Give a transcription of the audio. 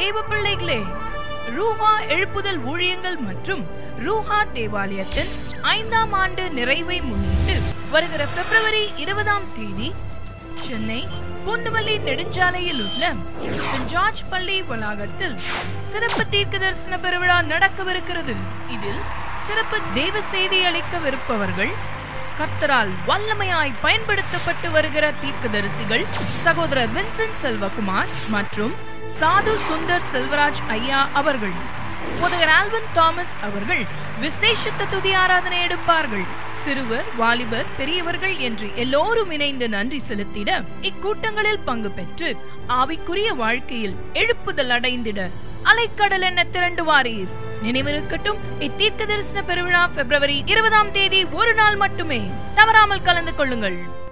தேவ பிள்ளைகளே ரூஹா எழுப்புதல் ஊழியங்கள் மற்றும் ரூஹா தேவாலயத்தின் ஐந்தாம் ஆண்டு நிறைவை முன்னிட்டு வருகிற பிப்ரவரி இருபதாம் தேதி சென்னை பூந்தமல்லி நெடுஞ்சாலையில் உள்ள சென்ட் ஜார்ஜ் பள்ளி வளாகத்தில் சிறப்பு தீர்க்க தரிசன பெருவிழா நடக்கவிருக்கிறது இதில் சிறப்பு தேவ செய்தி அளிக்கவிருப்பவர்கள் கர்த்தரால் வல்லமையாய் பயன்படுத்தப்பட்டு வருகிற தீர்க்கதரிசிகள் சகோதரர் வின்சென்ட் செல்வகுமார் மற்றும் சாது சுந்தர் செல்வராஜ் ஐயா அவர்கள் போதகர் ஆல்வன் தாமஸ் அவர்கள் விசேஷத்த துதி ஆராதனை எடுப்பார்கள் சிறுவர் வாலிபர் பெரியவர்கள் என்று எல்லோரும் இணைந்து நன்றி செலுத்திட இக்கூட்டங்களில் பங்கு பெற்று ஆவிக்குரிய வாழ்க்கையில் எழுப்புதல் அடைந்திட அலைக்கடல் என திரண்டு வாரீர் நினைவிருக்கட்டும் இத்தீர்க்க தரிசன பெருவிழா பிப்ரவரி இருபதாம் தேதி ஒரு நாள் மட்டுமே தவறாமல் கலந்து கொள்ளுங்கள்